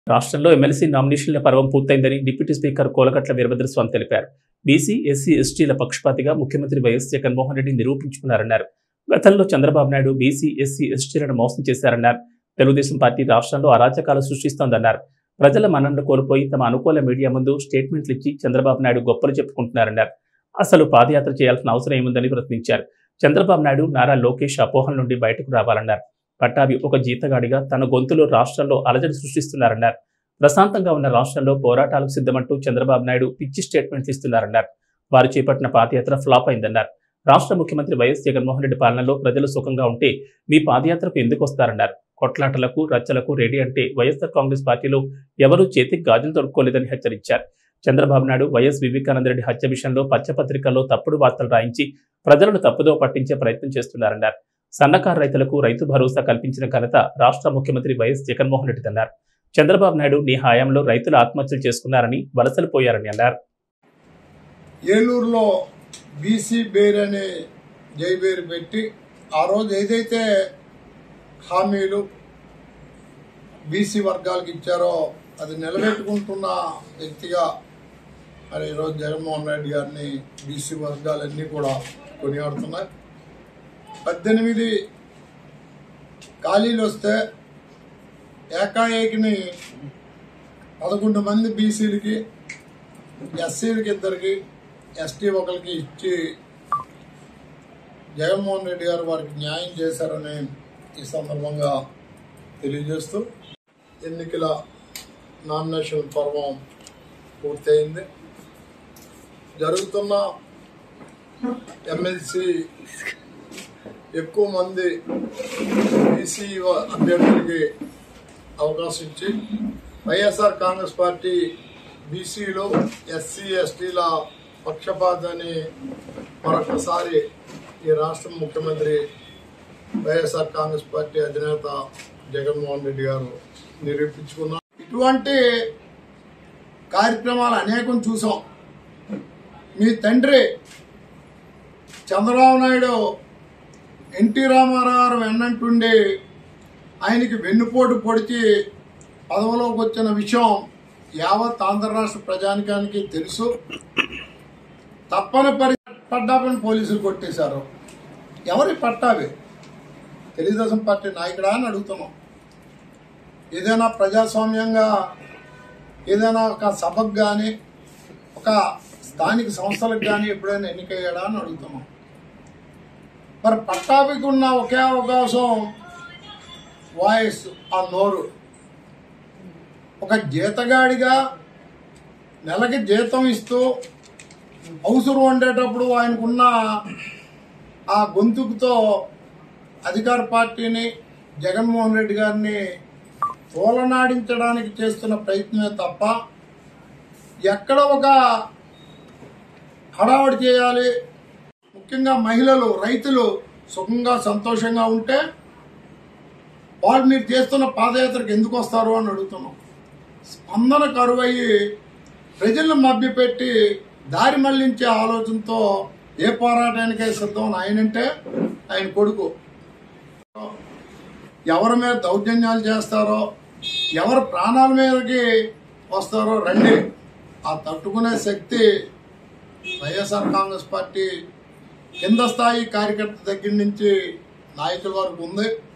రాష్ట్రంలో ఎమ్మెల్సీ నామినేషన్ల పర్వం పూర్తయిందని డిప్యూటీ స్పీకర్ కోలగట్ల వీరభద్రస్వామి తెలిపారు బీసీ ఎస్సీ ఎస్టీల పక్షపాతిగా ముఖ్యమంత్రి వైఎస్ జగన్మోహన్ రెడ్డి నిరూపించుకున్నారన్నారు గతంలో చంద్రబాబు నాయుడు బీసీ ఎస్సీ ఎస్టీలను మోసం చేశారన్నారు తెలుగుదేశం పార్టీ రాష్ట్రంలో అరాచకాలు సృష్టిస్తోందన్నారు ప్రజల మన్ననలు కోల్పోయి తమ అనుకూల మీడియా ముందు స్టేట్మెంట్లు ఇచ్చి చంద్రబాబు నాయుడు గొప్పలు చెప్పుకుంటున్నారన్నారు అసలు పాదయాత్ర చేయాల్సిన అవసరం ఏముందని ప్రశ్నించారు చంద్రబాబు నాయుడు నారా లోకేష్ అపోహల నుండి బయటకు రావాలన్నారు పట్టాభి ఒక జీతగాడిగా తన గొంతులో రాష్ట్రంలో అలజడి సృష్టిస్తున్నారన్నారు ప్రశాంతంగా ఉన్న రాష్ట్రంలో పోరాటాలకు సిద్ధమంటూ చంద్రబాబు నాయుడు పిచ్చి స్టేట్మెంట్లు ఇస్తున్నారన్నారు వారు చేపట్టిన పాదయాత్ర ఫ్లాప్ అయిందన్నారు రాష్ట్ర ముఖ్యమంత్రి వైఎస్ జగన్మోహన్ రెడ్డి పాలనలో ప్రజలు సుఖంగా ఉంటే మీ పాదయాత్రకు ఎందుకు వస్తారన్నారు కొట్లాటలకు రచ్చలకు రెడీ అంటే వైఎస్ఆర్ కాంగ్రెస్ పార్టీలో ఎవరూ చేతికి గాజులు తొడుక్కోలేదని హెచ్చరించారు చంద్రబాబు నాయుడు వైఎస్ వివేకానంద రెడ్డి హత్య విషయంలో పచ్చపత్రికల్లో తప్పుడు వార్తలు రాయించి ప్రజలను తప్పుదో పట్టించే ప్రయత్నం చేస్తున్నారన్నారు సన్నకారు రైతులకు రైతు భరోసా కల్పించిన ఘనత రాష్ట్ర ముఖ్యమంత్రి వైఎస్ జగన్మోహన్ రెడ్డి అన్నారు చంద్రబాబు నాయుడు నీ హయాంలో రైతులు ఆత్మహత్యలు చేసుకున్నారని వలసలు పోయారని అన్నారు ఏలూరులో బీసీ బేర్ అనే జై బేరు పెట్టి ఆ రోజు ఏదైతే హామీలు బీసీ వర్గాలకు ఇచ్చారో అది నిలబెట్టుకుంటున్న వ్యక్తిగా మరి ఈరోజు జగన్మోహన్ రెడ్డి గారిని బీసీ వర్గాలన్నీ కూడా కొనియాడుతున్నాయి పద్దెనిమిది ఖాళీలు వస్తే ఏకాఏకిని పదకొండు మంది బీసీలకి ఎస్సీలకి ఇద్దరికి ఎస్టీ ఒకరికి ఇచ్చి జగన్మోహన్ రెడ్డి గారు వారికి న్యాయం చేశారని ఈ సందర్భంగా తెలియజేస్తూ ఎన్నికల నామినేషన్ పర్వం పూర్తయింది జరుగుతున్న ఎమ్మెల్సీ ఎక్కువ మంది బీసీ అభ్యర్థులకి అవకాశం ఇచ్చి వైఎస్ఆర్ కాంగ్రెస్ పార్టీ బీసీలు ఎస్సీ ఎస్టీల పక్షపాతాన్ని మరొకసారి ఈ రాష్ట్ర ముఖ్యమంత్రి వైఎస్ఆర్ కాంగ్రెస్ పార్టీ అధినేత జగన్మోహన్ రెడ్డి గారు నిరూపించుకున్నారు ఇటువంటి కార్యక్రమాలు అనేకం చూసాం మీ తండ్రి చంద్రబాబు నాయుడు ఎన్టీ రామారావు గారు వెన్నంటుండి ఆయనకి వెన్నుపోటు పొడిచి పదవిలోకి వచ్చిన విషయం యావత్ ఆంధ్ర రాష్ట్ర ప్రజానికానికి తెలుసు తప్పని పరి పట్టాభిని పోలీసులు కొట్టేశారు ఎవరి పట్టాభి తెలుగుదేశం పార్టీ నాయకుడా అని అడుగుతున్నాం ఏదైనా ప్రజాస్వామ్యంగా ఏదైనా ఒక సభకు కానీ ఒక స్థానిక సంస్థలకు కానీ ఎప్పుడైనా ఎన్నికయ్యాడా అని అడుగుతున్నాం మరి పట్టాభికి ఉన్న ఒకే అవకాశం వాయిస్ ఆ నోరు ఒక జీతగాడిగా నెలకి జీతం ఇస్తూ అవసరం వండేటప్పుడు ఆయనకున్న ఆ గొంతుకుతో అధికార పార్టీని జగన్మోహన్ రెడ్డి గారిని తోలనాడించడానికి చేస్తున్న ప్రయత్నమే తప్ప ఎక్కడ ఒక హడావడి చేయాలి ముఖ్యంగా మహిళలు రైతులు సుఖంగా సంతోషంగా ఉంటే వాళ్ళు మీరు చేస్తున్న పాదయాత్రకు ఎందుకు వస్తారు అని అడుగుతున్నాం స్పందన కరువయ్యి ప్రజలను మభ్యపెట్టి దారి మళ్లించే ఆలోచనతో ఏ పోరాటానికై సిద్ధం అని ఆయనంటే ఆయన కొడుకు ఎవరి మీద దౌర్జన్యాలు చేస్తారో ఎవరు ప్రాణాల మీదకి వస్తారో రండి ఆ తట్టుకునే శక్తి వైఎస్ఆర్ కాంగ్రెస్ పార్టీ కింద స్థాయి కార్యకర్త దగ్గర నుంచి నాయకుల వరకు ఉంది